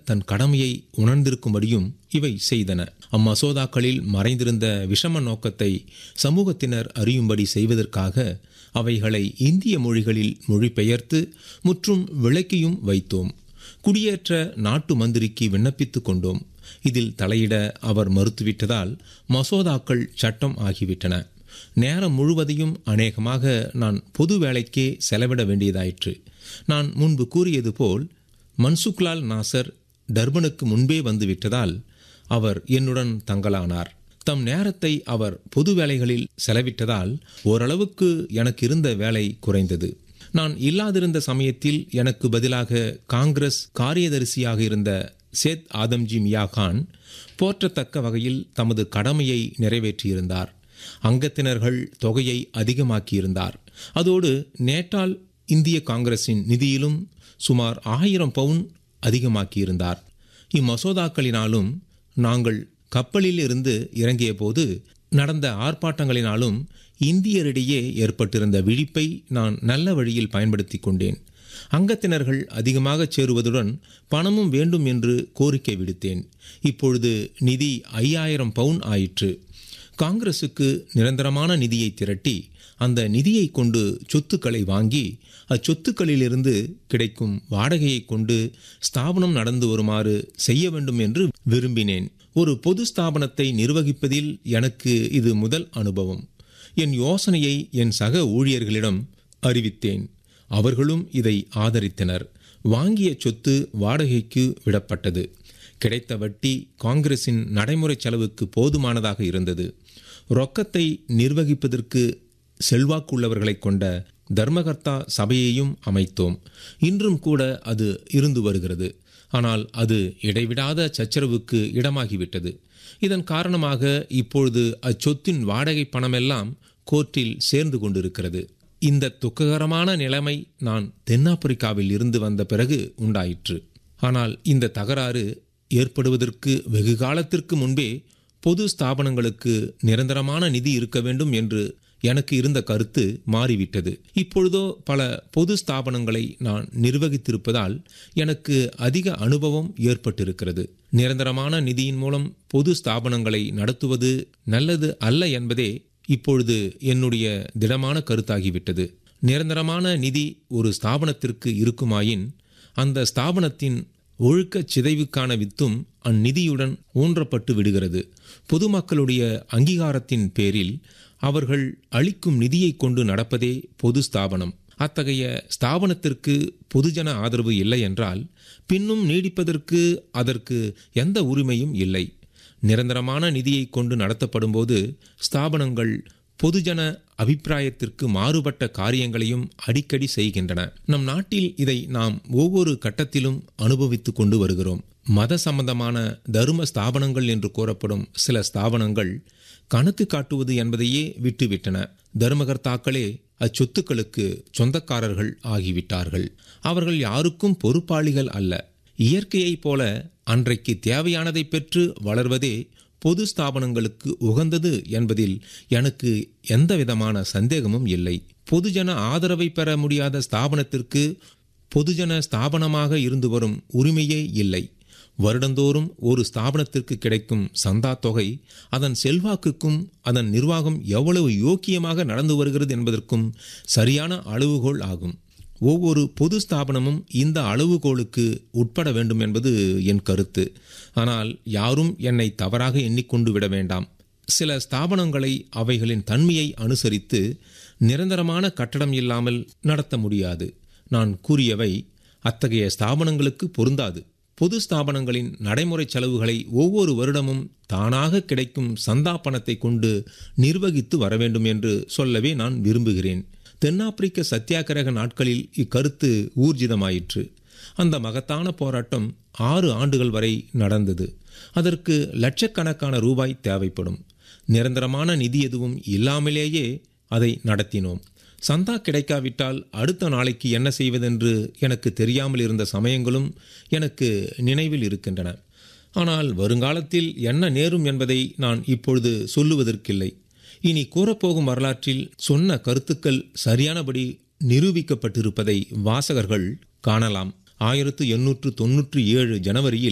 தன் கடமையை உணர்ந்திருக்கும்படியும் இவை செய்தன அம்மசோதாக்களில் மறைந்திருந்த விஷம நோக்கத்தை சமூகத்தினர் அறியும்படி செய்வதற்காக அவைகளை இந்திய மொழிகளில் மொழிபெயர்த்து முற்றும் விளக்கியும் வைத்தோம் குடியேற்ற நாட்டு மந்திரிக்கு விண்ணப்பித்துக் கொண்டோம் இதில் தலையிட அவர் மறுத்துவிட்டதால் மசோதாக்கள் சட்டம் ஆகிவிட்டன நேரம் முழுவதையும் அநேகமாக நான் பொது வேலைக்கே செலவிட வேண்டியதாயிற்று நான் முன்பு கூறியது போல் மன்சுக்லால் நாசர் டர்பனுக்கு முன்பே வந்துவிட்டதால் அவர் என்னுடன் தங்கலானார் தம் நேரத்தை அவர் பொது வேலைகளில் செலவிட்டதால் ஓரளவுக்கு எனக்கு இருந்த வேலை குறைந்தது நான் இல்லாதிருந்த சமயத்தில் எனக்கு பதிலாக காங்கிரஸ் காரியதரிசியாக இருந்த சேத் ஆதம்ஜி மியா கான் போற்றத்தக்க வகையில் தமது கடமையை நிறைவேற்றியிருந்தார் அங்கத்தினர்கள் தொகையை அதிகமாக்கியிருந்தார் அதோடு நேட்டால் இந்திய காங்கிரசின் நிதியிலும் சுமார் ஆயிரம் பவுன் அதிகமாக்கியிருந்தார் இம்மசோதாக்களினாலும் நாங்கள் கப்பலில் இருந்து இறங்கிய போது நடந்த ஆர்ப்பாட்டங்களினாலும் இந்தியரிடையே ஏற்பட்டிருந்த விழிப்பை நான் நல்ல வழியில் பயன்படுத்தி கொண்டேன் அங்கத்தினர்கள் அதிகமாக சேருவதுடன் பணமும் வேண்டும் என்று கோரிக்கை விடுத்தேன் இப்பொழுது நிதி ஐயாயிரம் பவுன் ஆயிற்று காங்கிரசுக்கு நிரந்தரமான நிதியை திரட்டி அந்த நிதியை கொண்டு சொத்துக்களை வாங்கி அச்சொத்துக்களிலிருந்து கிடைக்கும் வாடகையை கொண்டு ஸ்தாபனம் நடந்து வருமாறு செய்ய வேண்டும் என்று விரும்பினேன் ஒரு பொது ஸ்தாபனத்தை நிர்வகிப்பதில் எனக்கு இது முதல் அனுபவம் என் யோசனையை என் சக ஊழியர்களிடம் அறிவித்தேன் அவர்களும் இதை ஆதரித்தனர் வாங்கிய சொத்து வாடகைக்கு விடப்பட்டது கிடைத்த வட்டி காங்கிரசின் நடைமுறை செலவுக்கு போதுமானதாக இருந்தது ரொக்கத்தை நிர்வகிப்பதற்கு செல்வாக்குள்ளவர்களை கொண்ட தர்மகர்த்தா சபையையும் அமைத்தோம் இன்றும் கூட அது இருந்து வருகிறது ஆனால் அது இடைவிடாத சச்சரவுக்கு இடமாகிவிட்டது இதன் காரணமாக இப்பொழுது அச்சொத்தின் வாடகை பணமெல்லாம் கோர்ட்டில் சேர்ந்து கொண்டிருக்கிறது இந்த துக்ககரமான நிலைமை நான் தென்னாப்பிரிக்காவில் இருந்து வந்த பிறகு உண்டாயிற்று ஆனால் இந்த தகராறு ஏற்படுவதற்கு வெகு காலத்திற்கு முன்பே பொது ஸ்தாபனங்களுக்கு நிரந்தரமான நிதி இருக்க வேண்டும் என்று எனக்கு இருந்த கருத்து மாறிவிட்டது இப்பொழுதோ பல பொது ஸ்தாபனங்களை நான் நிர்வகித்திருப்பதால் எனக்கு அதிக அனுபவம் ஏற்பட்டிருக்கிறது நிரந்தரமான நிதியின் மூலம் பொது ஸ்தாபனங்களை நடத்துவது நல்லது அல்ல என்பதே இப்பொழுது என்னுடைய திடமான கருத்தாகிவிட்டது நிரந்தரமான நிதி ஒரு ஸ்தாபனத்திற்கு இருக்குமாயின் அந்த ஸ்தாபனத்தின் ஒழுக்க சிதைவுக்கான வித்தும் அந்நிதியுடன் ஊன்றப்பட்டு விடுகிறது பொதுமக்களுடைய அங்கீகாரத்தின் பேரில் அவர்கள் அளிக்கும் நிதியை கொண்டு நடப்பதே பொது ஸ்தாபனம் அத்தகைய ஸ்தாபனத்திற்கு பொதுஜன ஆதரவு இல்லை என்றால் பின்னும் நீடிப்பதற்கு அதற்கு எந்த உரிமையும் இல்லை நிரந்தரமான நிதியை கொண்டு நடத்தப்படும்போது ஸ்தாபனங்கள் பொதுஜன அபிப்பிராயத்திற்கு மாறுபட்ட காரியங்களையும் அடிக்கடி செய்கின்றன நம் நாட்டில் இதை நாம் ஒவ்வொரு கட்டத்திலும் அனுபவித்து கொண்டு வருகிறோம் மத சம்பந்தமான தரும ஸ்தாபனங்கள் என்று கூறப்படும் சில ஸ்தாபனங்கள் கணக்கு காட்டுவது என்பதையே விட்டுவிட்டன தர்மகர்த்தாக்களே அச்சொத்துக்களுக்கு சொந்தக்காரர்கள் ஆகிவிட்டார்கள் அவர்கள் யாருக்கும் பொறுப்பாளிகள் அல்ல இயற்கையைப் போல அன்றைக்கு தேவையானதை பெற்று வளர்வதே பொது ஸ்தாபனங்களுக்கு உகந்தது என்பதில் எனக்கு எந்தவிதமான சந்தேகமும் இல்லை பொதுஜன ஆதரவை பெற முடியாத ஸ்தாபனத்திற்கு பொதுஜன ஸ்தாபனமாக இருந்து வரும் உரிமையே இல்லை வருடந்தோறும் ஒரு ஸ்தாபனத்திற்கு கிடைக்கும் சந்தா தொகை அதன் செல்வாக்குக்கும் அதன் நிர்வாகம் எவ்வளவு யோக்கியமாக நடந்து வருகிறது என்பதற்கும் சரியான அளவுகோல் ஆகும் ஒவ்வொரு பொது ஸ்தாபனமும் இந்த அளவுகோலுக்கு உட்பட வேண்டும் என்பது என் கருத்து ஆனால் யாரும் என்னை தவறாக எண்ணிக்கொண்டு விட வேண்டாம் சில ஸ்தாபனங்களை அவைகளின் தன்மையை அனுசரித்து நிரந்தரமான கட்டடம் இல்லாமல் நடத்த முடியாது நான் கூறியவை அத்தகைய ஸ்தாபனங்களுக்கு பொருந்தாது பொது ஸ்தாபனங்களின் நடைமுறை செலவுகளை ஒவ்வொரு வருடமும் தானாக கிடைக்கும் சந்தா பணத்தை கொண்டு நிர்வகித்து வர வேண்டும் என்று சொல்லவே நான் விரும்புகிறேன் தென்னாப்பிரிக்க சத்தியாகிரக நாட்களில் இக்கருத்து ஊர்ஜிதமாயிற்று அந்த மகத்தான போராட்டம் ஆறு ஆண்டுகள் வரை நடந்தது அதற்கு லட்சக்கணக்கான ரூபாய் தேவைப்படும் நிரந்தரமான நிதி எதுவும் இல்லாமலேயே அதை நடத்தினோம் சந்தா கிடைக்காவிட்டால் அடுத்த நாளைக்கு என்ன செய்வதென்று எனக்கு தெரியாமல் இருந்த சமயங்களும் எனக்கு நினைவில் இருக்கின்றன ஆனால் வருங்காலத்தில் என்ன நேரும் என்பதை நான் இப்பொழுது சொல்லுவதற்கில்லை இனி கூறப்போகும் வரலாற்றில் சொன்ன கருத்துக்கள் சரியானபடி நிரூபிக்கப்பட்டிருப்பதை வாசகர்கள் காணலாம் ஆயிரத்து எண்ணூற்று தொன்னூற்றி ஏழு ஜனவரியில்